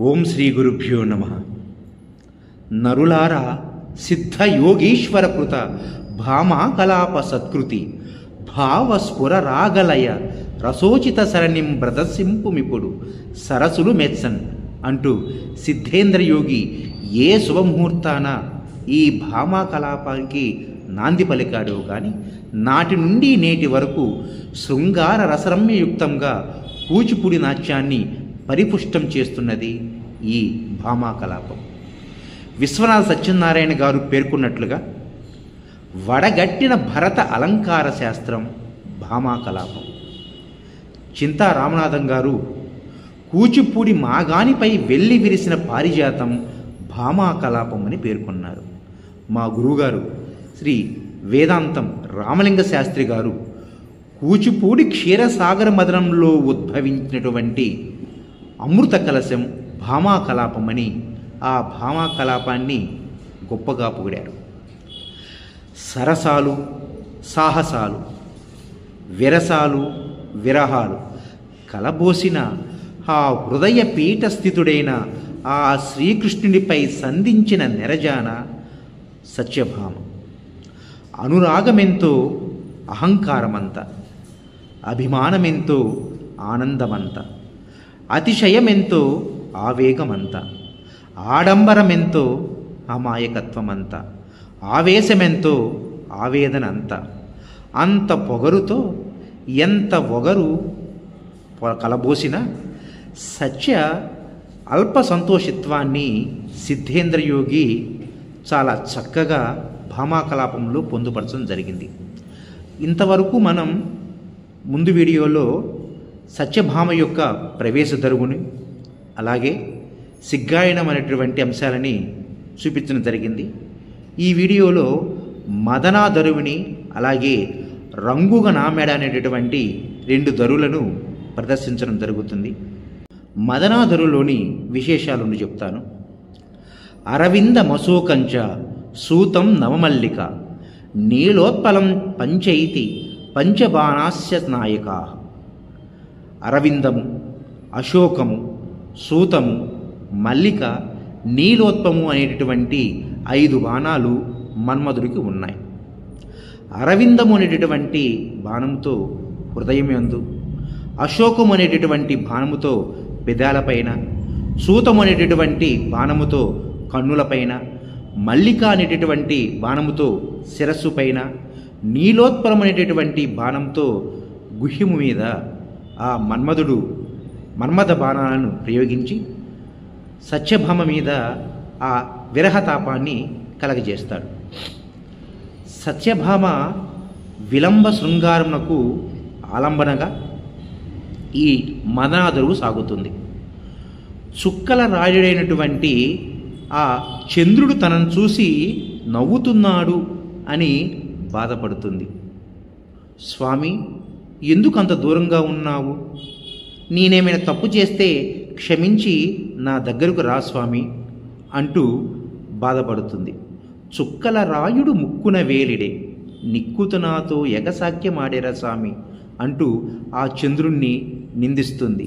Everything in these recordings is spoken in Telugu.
ఓం శ్రీ గురుభ్యో నమ నరులారా సిద్ధ యోగీశ్వర కృత భామా కలాప సత్కృతి భావస్ఫుర రాగలయ రసోచిత సరణిం ప్రదర్శింపుమిప్పుడు సరసులు మెచ్చన్ అంటూ సిద్ధేంద్ర యోగి ఏ శుభముహూర్తాన ఈ భామా కలాపానికి నాంది పలికాడో కానీ నాటి నుండి నేటి వరకు శృంగార రసరమ్యయుక్తంగా కూచిపూడి నాట్యాన్ని పరిపుష్టం చేస్తున్నది ఈ భామా కలాపం విశ్వనాథ సత్యనారాయణ గారు పేర్కొన్నట్లుగా వడగట్టిన భరత అలంకార శాస్త్రం భామా కలాపం చింతా రామనాథం గారు కూచిపూడి మాగానిపై వెళ్ళి విరిసిన పారిజాతం భామా కలాపం అని పేర్కొన్నారు మా గురువుగారు శ్రీ వేదాంతం రామలింగ శాస్త్రి గారు కూచిపూడి క్షీరసాగర మదనంలో ఉద్భవించినటువంటి అమృత కలశం భామా కలాపం అని ఆ భామా కలాపాన్ని గొప్పగా పొగిడారు సరసాలు సాహసాలు విరసాలు విరహాలు కలబోసిన ఆ హృదయ పీఠస్థితుడైన ఆ శ్రీకృష్ణునిపై సంధించిన నెరజాన సత్యభామ అనురాగమెంతో అహంకారమంత అభిమానమెంతో ఆనందమంత అతిశయమెంతో ఆవేగమంత ఆడంబరమెంతో అమాయకత్వమంత ఆవేశమెంతో ఆవేదన అంత అంత పొగరుతో ఎంత ఒగరు పొ- కలబోసిన సత్య అల్ప సంతోషిత్వాన్ని సిద్ధేంద్ర యోగి చాలా చక్కగా భామాకలాపంలో పొందుపరచడం జరిగింది ఇంతవరకు మనం ముందు వీడియోలో సత్యభామ యొక్క ప్రవేశ దరుగుని అలాగే సిగ్గాయనం అనేటువంటి అంశాలని చూపించడం జరిగింది ఈ వీడియోలో మదనా దరువుని అలాగే రంగుగ నామెడ అనేటటువంటి రెండు దరులను ప్రదర్శించడం జరుగుతుంది మదనా దరులోని విశేషాలను చెప్తాను అరవింద మసోకంచ సూతం నవమల్లిక నీలోత్పలం పంచైతి పంచబాణాస్య నాయకా అరవిందము అశోకము సూతము మల్లిక నీలోత్పము అనేటటువంటి ఐదు బాణాలు మన్మధుడికి ఉన్నాయి అరవిందము అనేటటువంటి బాణంతో హృదయం యందు అశోకము అనేటటువంటి బాణముతో పెదాలపైన సూతము అనేటటువంటి బాణముతో కన్నులపైన మల్లిక అనేటటువంటి బాణముతో శిరస్సు పైన నీలోత్పలం అనేటటువంటి బాణంతో గుహ్యము మీద ఆ మన్మధుడు మన్మథ బాణాలను ప్రయోగించి సత్యభామ మీద ఆ విరహతాపాన్ని కలగజేస్తాడు సత్యభామ విలంబ శృంగారమునకు ఆలంబనగా ఈ మదనాదరువు సాగుతుంది చుక్కల రాయుడైనటువంటి ఆ చంద్రుడు తనను చూసి నవ్వుతున్నాడు అని బాధపడుతుంది స్వామి ఎందుకు అంత దూరంగా ఉన్నావు నేనేమైనా తప్పు చేస్తే క్షమించి నా దగ్గరకు రా స్వామి అంటూ బాధపడుతుంది చుక్కల రాయుడు ముక్కున వేలిడే నిక్కుత నాతో ఎగసాక్యమాడేరా స్వామి అంటూ ఆ చంద్రుణ్ణి నిందిస్తుంది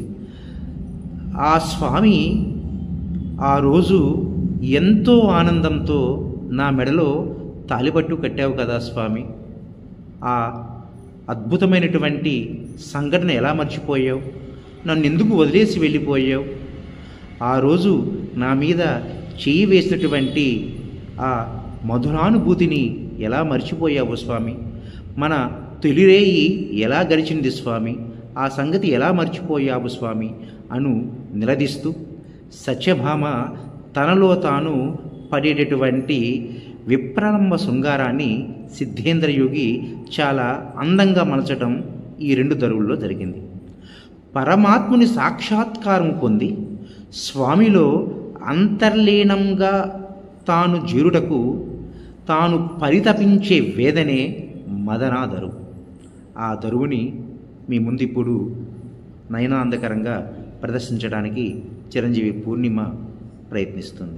ఆ స్వామి ఆ రోజు ఎంతో ఆనందంతో నా మెడలో తాలిపట్టు కట్టావు కదా స్వామి ఆ అద్భుతమైనటువంటి సంఘటన ఎలా మర్చిపోయావు నన్ను ఎందుకు వదిలేసి వెళ్ళిపోయావు ఆ రోజు నా మీద చేయి వేసినటువంటి ఆ మధురానుభూతిని ఎలా మర్చిపోయావు స్వామి మన తొలిరేయి ఎలా గడిచింది స్వామి ఆ సంగతి ఎలా మర్చిపోయావు స్వామి అను నిలదీస్తూ సత్యభామ తనలో తాను పడేటటువంటి విప్రారంభ శృంగారాన్ని సిద్ధేంద్ర యోగి చాలా అందంగా మలచటం ఈ రెండు దరువుల్లో జరిగింది పరమాత్ముని సాక్షాత్కారం పొంది స్వామిలో అంతర్లీనంగా తాను జీరుటకు తాను పరితపించే వేదనే మదనాదరు ఆ దరువుని మీ ముందు ఇప్పుడు నయనాందకరంగా ప్రదర్శించడానికి చిరంజీవి పూర్ణిమ ప్రయత్నిస్తుంది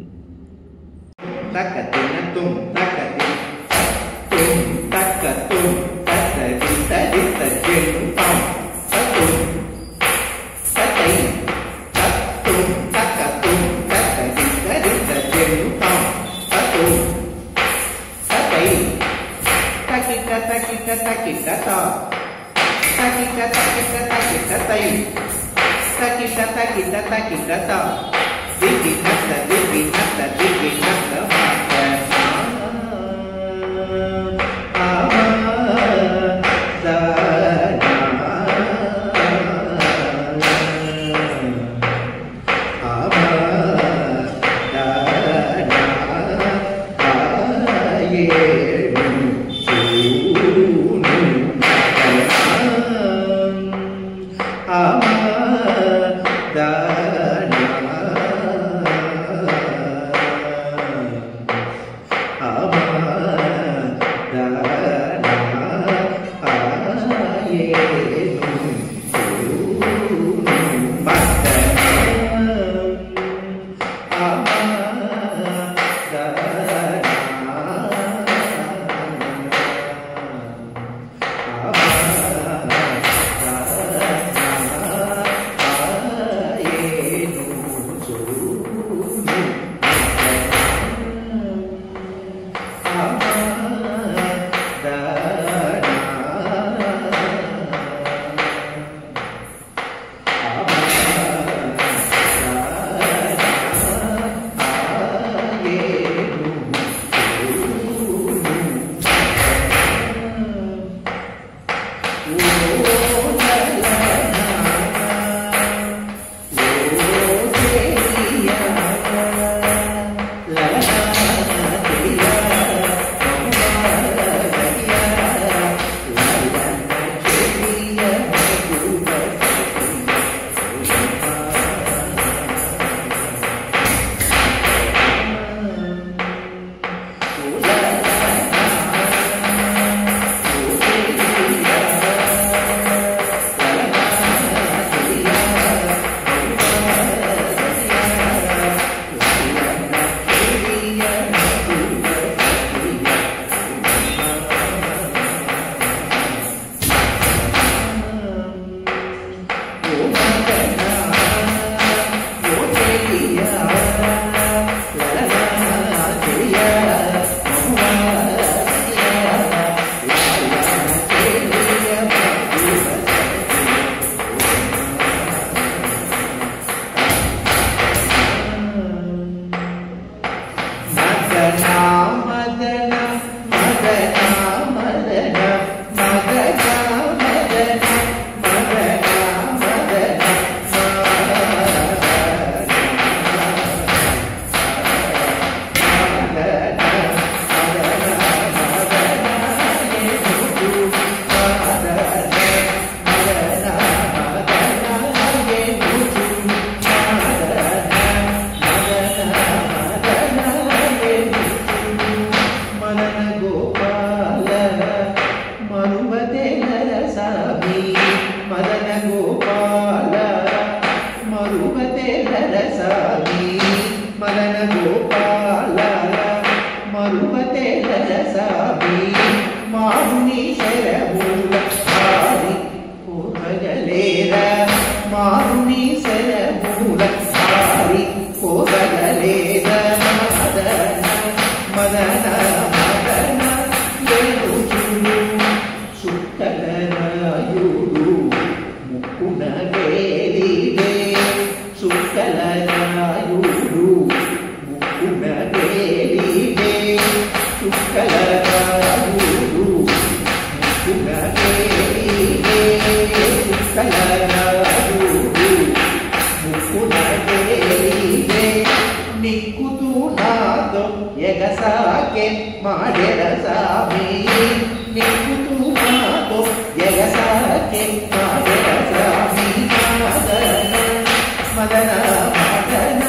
తకతిన తుం తకతి తుం తక తుం తకతి తది తజెను తాం తతుం తకై తత్తుం తక తుం విఘ్నత విఘ్నత విఘ్నత ನಿಕ್ಕುತು ನಾದೋ ಎಗಸಾಕೆ ಮಾಡಿದ ಸಾಮಿ ನಿಕ್ಕುತು ನಾದೋ ಎಗಸಾಕೆ ಮಾಡಿದ ಸಾಮಿ ಮದನ ಮದನ ಮದನ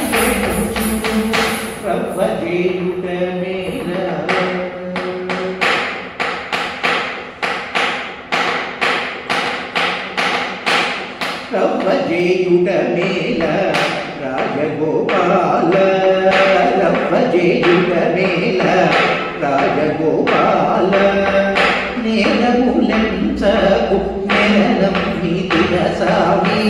ರಬ್ಬ ಜೇನುಟ ಮೇಲ రవ్వజేయుట మేల రాజగోపాల రవ్వజేయుట మేల రాజగోపాల నేలములంచకు నేలం మీదిన సామి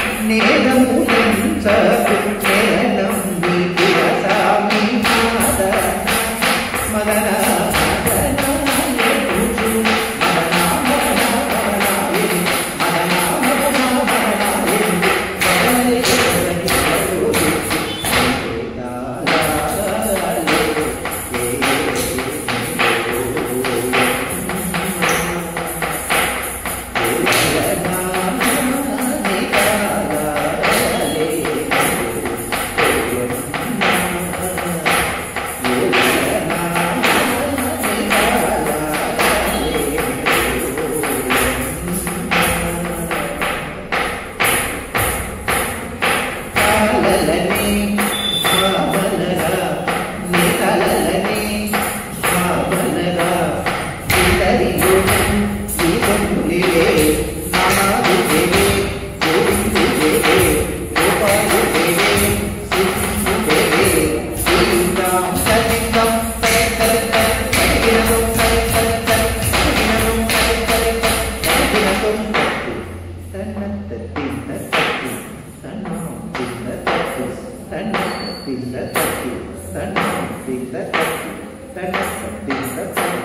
నేలములంచకు నేలం మీదిన సామి మదన మదన మదన ఎదుచు మదన మదన మదన మదన మదన మదన తన తింద తట్టి తన తింద తట్టి తన తింద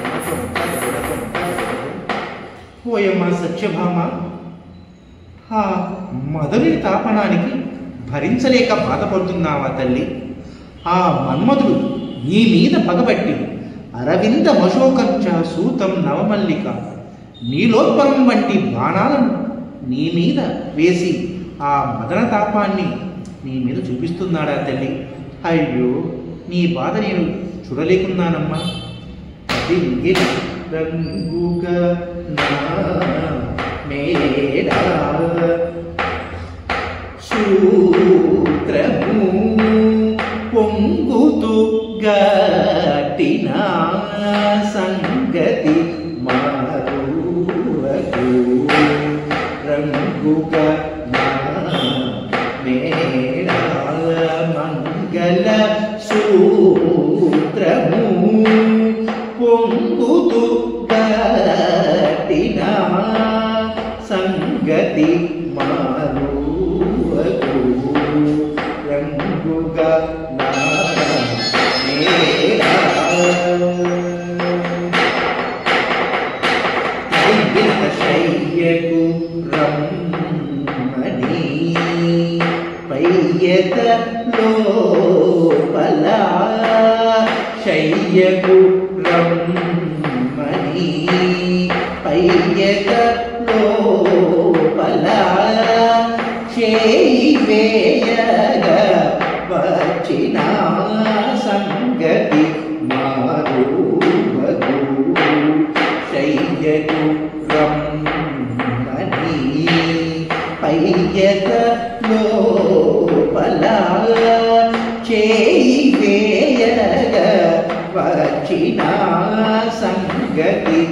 ఓయమ్మ సత్యభామ ఆ మధుని తాపనానికి భరించలేక బాధపడుతున్నావా తల్లి ఆ మన్మధుడు నీ మీద పగబట్టి అరవింద మశోకంచ సూతం నవమల్లిక నీలోత్పలం వంటి బాణాలను నీ మీద వేసి ఆ మదన తాపాన్ని నీ మీద చూపిస్తున్నాడా తల్లి అయ్యో నీ బాధ నేను చూడలేకున్నానమ్మా దింగిన రంగుగా నా మేడా సూత్రము పొంగుతు గట్టిన సంగతి మారువకు రంగుగా నా మేడా మంగళ సూత్రము పొంగుతు గట్టిన సంగతి మారువకు రంగుగా నా మేడా తగిన శయ్యకు రమ్మని పయ్యత లోపల శయ్యకు రమ్మని పయ్యత లోపల చేయి వేయగ వచ్చిన సంగతి మారువగు శయ్యకు రమ్మని పయ్యత లోపల చేయి వేయగ వచ్చిన సంగతి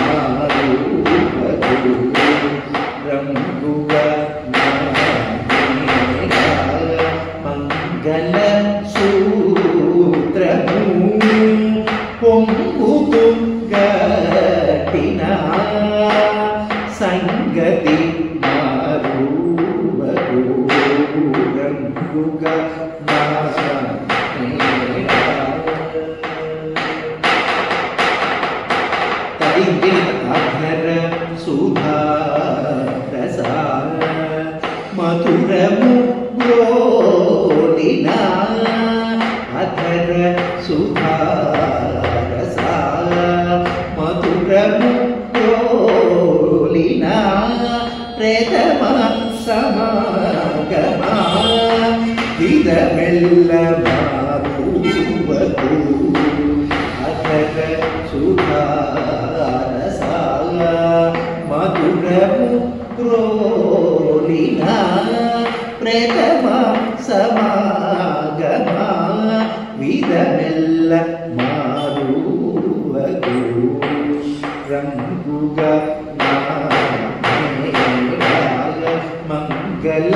మారువగు రంగుగా నానేగా మంగళ సూత్రము పొంగుతు గట్టిన సంగతి మారువగు రంగుగా నానేగా తదింగిన సుధారస మధురము గ్రోలిన అధర సుధారస మధురము గ్రోలిన ప్రథమ సమాగమా విధమెల్ల మారువకు అధర సుధారసాల మధురము క్రోలిన ప్రథమ సమాగమా విధమెల్ల మారువగు రంగుగా నానేగాల మంగళ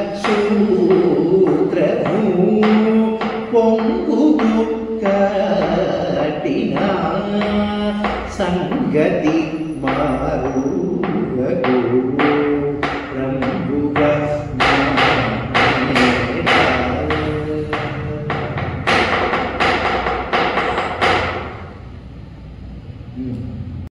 సూత్రము పొంగుగు కటిన సంగతి మారువగు రంగుగా నానేగాల. ఉమ్.